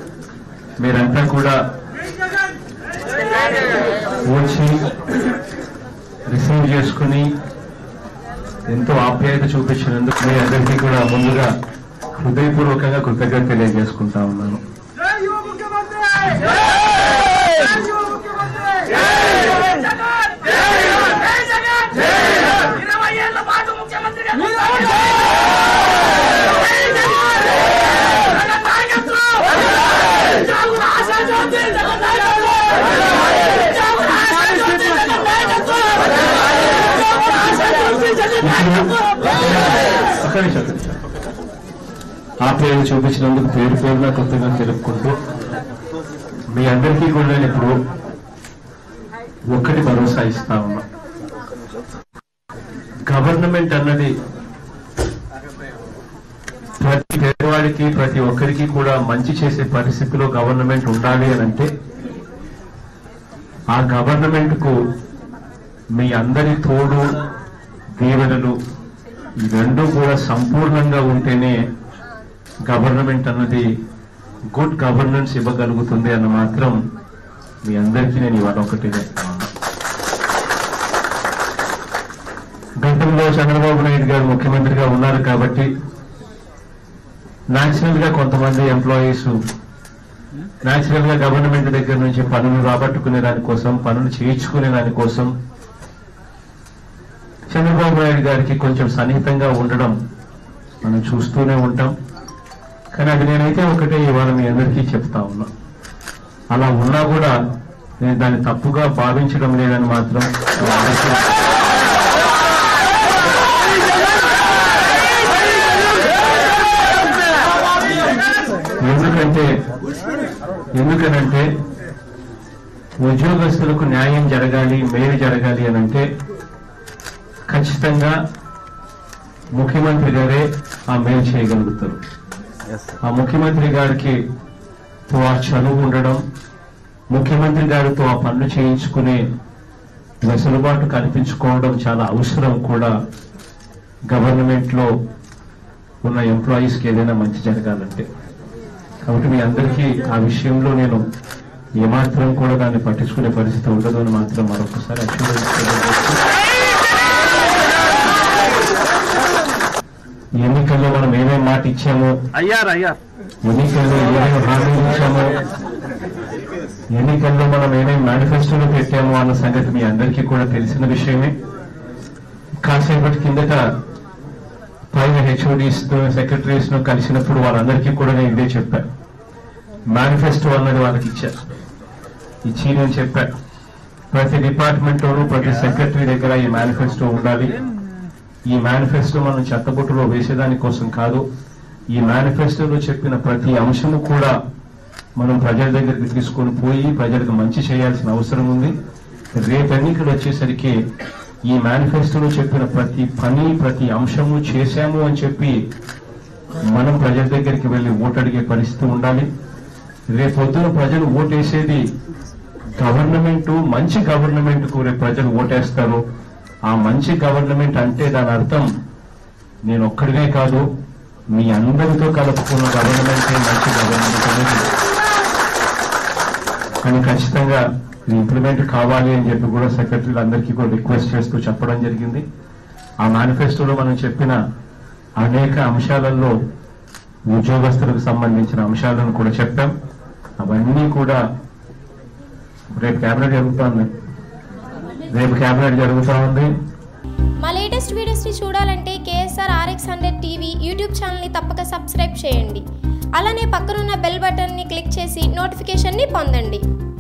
మీరంతా కూడా వచ్చి రిసీవ్ చేసుకుని ఎంతో ఆప్యాయత చూపించినందుకు మీ అందరికీ కూడా ముందుగా హృదయపూర్వకంగా కృతజ్ఞత తెలియజేసుకుంటా ఉన్నాను జై యువ ముఖ్యమంత్రి జై యువ ముఖ్యమంత్రి జై జగన్ జై జగన్ ఇరవై ఏళ్ల పాటు ముఖ్యమంత్రిగా ఒక్క నిమిషం, ఒక్క నిమిషం. ఆప్యాయత చూపించినందుకు పేరు పేరున కొత్తగా తెలుపుకుంటూ మీ అందరికీ కూడా నేను ఇప్పుడు ఒక్కటి భరోసా ఇస్తా ఉన్నా గవర్నమెంట్ అన్నది ప్రతి పేదవాడికి ప్రతి ఒక్కరికి కూడా మంచి చేసే పరిస్థితిలో గవర్నమెంట్ ఉండాలి అని అంటే ఆ గవర్నమెంట్ కు మీ అందరి తోడు దీవెనలు ఈ రెండు కూడా సంపూర్ణంగా ఉంటేనే గవర్నమెంట్ అన్నది గుడ్ గవర్నెన్స్ ఇవ్వగలుగుతుంది అన్న మాత్రం మీ అందరికీ నేను ఇవాళ ఒకటి చెప్తా ఉన్నా. గతంలో చంద్రబాబు నాయుడు గారు ముఖ్యమంత్రిగా ఉన్నారు కాబట్టి న్యాచురల్ గా కొంతమంది ఎంప్లాయీస్ న్యాచురల్ గా గవర్నమెంట్ దగ్గర నుంచి పనులు రాబట్టుకునే దానికోసం పనులు చేయించుకునే దానికోసం చంద్రబాబు నాయుడు గారికి కొంచెం సన్నిహితంగా ఉండడం మనం చూస్తూనే ఉంటాం కానీ అది నేనైతే ఒకటే ఇవాళ మీ అందరికీ చెప్తా ఉన్నా అలా ఉన్నా కూడా నేను దాన్ని తప్పుగా భావించడం లేదని మాత్రం మీ అందరికీ ఎందుకంటే ఎందుకనంటే ఉద్యోగస్తులకు న్యాయం జరగాలి మేలు జరగాలి అని అంటే ఖచ్చితంగా ముఖ్యమంత్రి గారే ఆ మేలు చేయగలుగుతారు ఆ ముఖ్యమంత్రి గారికి తో ఆ చదువు ఉండడం ముఖ్యమంత్రి గారితో ఆ పనులు చేయించుకునే వెసులుబాటు కల్పించుకోవడం చాలా అవసరం కూడా గవర్నమెంట్ లో ఉన్న ఎంప్లాయీస్ కి ఏదైనా మంచి జరగాలంటే కాబట్టి మీ అందరికీ ఆ విషయంలో నేను ఏమాత్రం కూడా దాన్ని పట్టించుకునే పరిస్థితి ఉండదు అని మాత్రం మరొకసారి assurance తెలియజేస్తూ, ఎన్నికల్లో మనం ఏమేం మాట ఇచ్చామో అయ్యారు అయ్యారు ఎన్నికల్లో ఏమేమి హామీలు ఇచ్చామో ఎన్నికల్లో మనం ఏమేమి మేనిఫెస్టోలో పెట్టామో అన్న సంగతి మీ అందరికీ కూడా తెలిసిన విషయమే కాసేపటి కిందట పైన హెచ్ఓడిస్ సెక్రటరీస్ ను కలిసినప్పుడు వాళ్ళందరికీ కూడా నేను ఇదే చెప్పాను మేనిఫెస్టో అన్నది వాళ్ళకి ఇచ్చా ఇచ్చి నేను చెప్పా ప్రతి డిపార్ట్మెంట్ లోనూ ప్రతి సెక్రటరీ దగ్గర ఈ మేనిఫెస్టో ఉండాలి ఈ మేనిఫెస్టో మనం చెత్తబుట్టులో వేసేదాని కోసం కాదు ఈ మేనిఫెస్టోలో చెప్పిన ప్రతి అంశము కూడా మనం ప్రజల దగ్గరికి తీసుకొని పోయి ప్రజలకు మంచి చేయాల్సిన అవసరం ఉంది రేపు ఎన్నికలు వచ్చేసరికి ఈ మేనిఫెస్టోలో చెప్పిన ప్రతి పని ప్రతి అంశము చేశాము అని చెప్పి మనం ప్రజల దగ్గరికి వెళ్లి ఓటు అడిగే పరిస్థితి ఉండాలి రేపొద్దున ప్రజలు ఓటేసేది గవర్నమెంట్ మంచి గవర్నమెంట్ కు రేపు ప్రజలు ఓటేస్తారు ఆ మంచి గవర్నమెంట్ అంటే దాని అర్థం నేను ఒక్కడినే కాదు మీ అందరితో కలుపుకున్న గవర్నమెంట్ మంచి గవర్నమెంట్ అనేది కానీ ఖచ్చితంగా ఇది ఇంప్లిమెంట్ కావాలి అని చెప్పి కూడా సెక్రటరీలు అందరికీ కూడా రిక్వెస్ట్ చేస్తూ చెప్పడం జరిగింది ఆ మేనిఫెస్టోలో మనం చెప్పిన అనేక అంశాలలో ఉద్యోగస్తులకు సంబంధించిన అంశాలను కూడా చెప్పాం అవన్నీ కూడా రేపు క్యాబినెట్ జరుగుతోంది రేపు క్యాబినెట్ జరుగుతూ ఉంది మా లేటెస్ట్ వీడియోస్ని చూడాలంటే KSR RX hundred TV YouTube ఛానల్ని తప్పక సబ్స్క్రైబ్ చేయండి అలానే పక్కనున్న బెల్ బటన్ని క్లిక్ చేసి నోటిఫికేషన్ని పొందండి